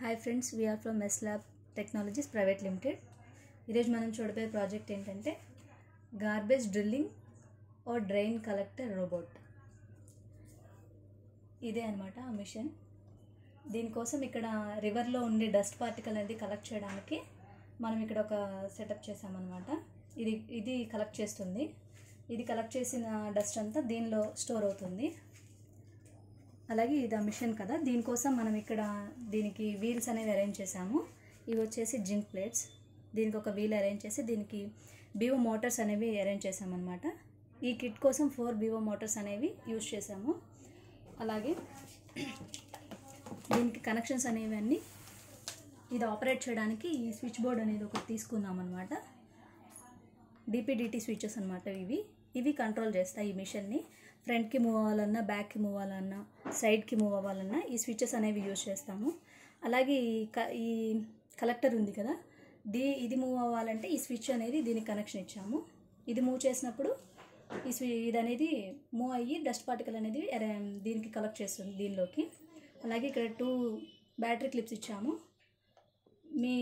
hi friends we are from Mess Lab technologies private limited ఈరోజు మనం చూడబోయే ప్రాజెక్ట్ ఏంటంటే గార్బేజ్ డ్రిల్లింగ్ ఓ డ్రైన్ కలెక్టర్ రోబోట్ ఇదే అనమాట ఆ మిషన్ దీనికోసం ఇక్కడ రివర్లో ఉండే డస్ట్ పార్టికల్ అనేది కలెక్ట్ చేయడానికి మనం ఇక్కడ ఒక సెటప్ చేసామన్నమాట ఇది ఇది కలెక్ట్ చేస్తుంది ఇది కలెక్ట్ చేసిన డస్ట్ అంతా దీనిలో స్టోర్ అవుతుంది అలాగే ఇది ఆ మిషన్ కదా దీనికోసం మనం ఇక్కడ దీనికి వీల్స్ అనేవి అరేంజ్ చేసాము ఇవి వచ్చేసి జింక్ ప్లేట్స్ దీనికి ఒక వీల్ అరేంజ్ చేసి దీనికి బీవో మోటార్స్ అనేవి అరేంజ్ చేసామన్నమాట ఈ కిట్ కోసం ఫోర్ బీవో మోటార్స్ అనేవి యూజ్ చేసాము అలాగే దీనికి కనెక్షన్స్ అనేవి అన్నీ ఇది ఆపరేట్ చేయడానికి ఈ స్విచ్ బోర్డ్ అనేది ఒకటి తీసుకున్నాం అనమాట డిపిడిటి స్విచెస్ అనమాట ఇవి ఇవి కంట్రోల్ చేస్తాయి ఈ మిషన్ని ఫ్రంట్కి మూవ్ అవ్వాలన్నా బ్యాక్కి మూవ్ అవ్వాలన్నా సైడ్కి మూవ్ అవ్వాలన్నా ఈ స్విచెస్ అనేవి యూజ్ చేస్తాము అలాగే ఈ క ఈ కలెక్టర్ ఉంది కదా దీ ఇది మూవ్ అవ్వాలంటే ఈ స్విచ్ అనేది దీనికి కనెక్షన్ ఇచ్చాము ఇది మూవ్ చేసినప్పుడు ఈ స్వి ఇది అనేది మూవ్ అయ్యి డస్ట్ పార్టికల్ అనేది అరే- దీనికి కలెక్ట్ చేస్తుంది దీనిలోకి అలాగే ఇక్కడ టూ బ్యాటరీ క్లిప్స్ ఇచ్చాము మీ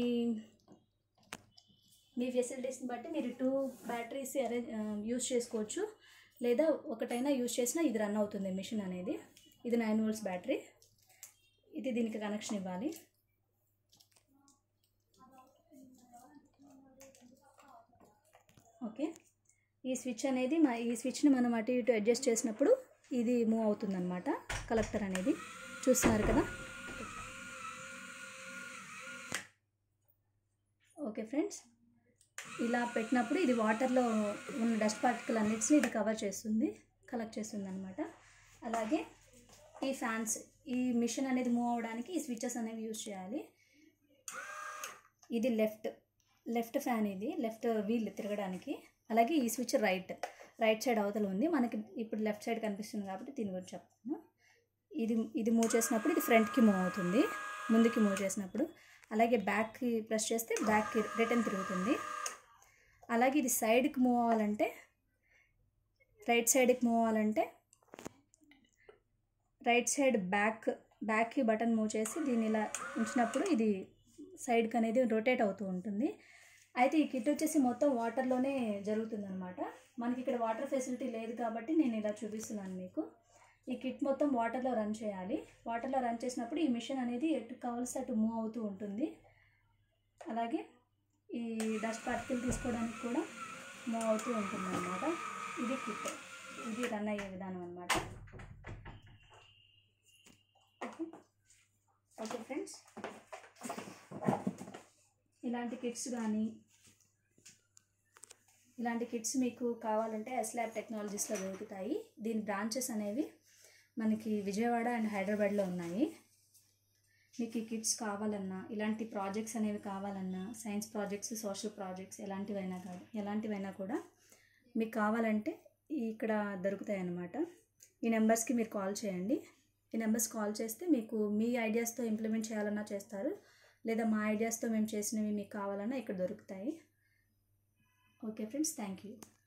మీ ఫెసిలిటీస్ని బట్టి మీరు టూ బ్యాటరీస్ అరేంజ్ యూస్ చేసుకోవచ్చు లేదా ఒకటైనా యూస్ చేసినా ఇది రన్ అవుతుంది మిషన్ అనేది ఇది నైన్ వోల్ట్స్ బ్యాటరీ ఇది దీనికి కనెక్షన్ ఇవ్వాలి ఓకే ఈ స్విచ్ అనేది మా ఈ స్విచ్ని మనం అటు ఇటు అడ్జస్ట్ చేసినప్పుడు ఇది మూవ్ అవుతుందన్నమాట కలెక్టర్ అనేది చూస్తున్నారు కదా ఓకే ఫ్రెండ్స్ ఇలా పెట్టినప్పుడు ఇది వాటర్లో ఉన్న డస్ట్ పార్టికల్ అన్నిటిని ఇది కవర్ చేస్తుంది కలెక్ట్ చేస్తుంది అనమాట అలాగే ఈ ఫ్యాన్స్ ఈ మిషన్ అనేది మూవ్ అవ్వడానికి ఈ స్విచెస్ అనేవి యూజ్ చేయాలి ఇది లెఫ్ట్ లెఫ్ట్ ఫ్యాన్ ఇది లెఫ్ట్ వీల్ తిరగడానికి అలాగే ఈ స్విచ్ రైట్ రైట్ సైడ్ అవతల ఉంది మనకి ఇప్పుడు లెఫ్ట్ సైడ్ కనిపిస్తుంది కాబట్టి దీని గురించి చెప్తాను ఇది ఇది మూవ్ చేసినప్పుడు ఇది ఫ్రంట్కి మూవ్ అవుతుంది ముందుకి మూవ్ చేసినప్పుడు అలాగే బ్యాక్కి ప్రెస్ చేస్తే బ్యాక్కి రిటర్న్ తిరుగుతుంది అలాగే ఇది సైడ్కి మూవ్ అవ్వాలంటే రైట్ సైడ్కి మూవ్ అవ్వాలంటే రైట్ సైడ్ బ్యాక్ బ్యాక్కి బటన్ మూవ్ చేసి దీన్ని ఇలా ఉంచినప్పుడు ఇది సైడ్కి అనేది రొటేట్ అవుతూ ఉంటుంది అయితే ఈ కిట్ వచ్చేసి మొత్తం వాటర్లోనే జరుగుతుంది అనమాట మనకి ఇక్కడ వాటర్ ఫెసిలిటీ లేదు కాబట్టి నేను ఇలా చూపిస్తున్నాను మీకు ఈ కిట్ మొత్తం వాటర్లో రన్ చేయాలి వాటర్లో రన్ చేసినప్పుడు ఈ మిషన్ అనేది ఎటు కావాల్సి అటు మూవ్ అవుతూ ఉంటుంది అలాగే ఈ డస్ట్ పార్టికల్ తీసుకోవడానికి కూడా మూవ్ అవుతూ ఉంటుంది అనమాట ఇది కిట్ ఇది రన్ అయ్యే విధానం అనమాట ఓకే ఓకే ఫ్రెండ్స్ ఇలాంటి కిట్స్ కానీ ఇలాంటి కిట్స్ మీకు కావాలంటే ఎస్లాబ్ టెక్నాలజీస్లో దొరుకుతాయి దీని బ్రాంచెస్ అనేవి మనకి విజయవాడ అండ్ హైదరాబాద్లో ఉన్నాయి మీకు ఈ కిట్స్ కావాలన్నా ఇలాంటి ప్రాజెక్ట్స్ అనేవి కావాలన్నా సైన్స్ ప్రాజెక్ట్స్ సోషల్ ప్రాజెక్ట్స్ ఎలాంటివైనా కాదు ఎలాంటివైనా కూడా మీకు కావాలంటే ఇక్కడ దొరుకుతాయి అన్నమాట ఈ నెంబర్స్కి మీరు కాల్ చేయండి ఈ నెంబర్స్ కాల్ చేస్తే మీకు మీ ఐడియాస్తో ఇంప్లిమెంట్ చేయాలన్నా చేస్తారు లేదా మా ఐడియాస్తో మేము చేసినవి మీకు కావాలన్నా ఇక్కడ దొరుకుతాయి ఓకే ఫ్రెండ్స్ థ్యాంక్ యూ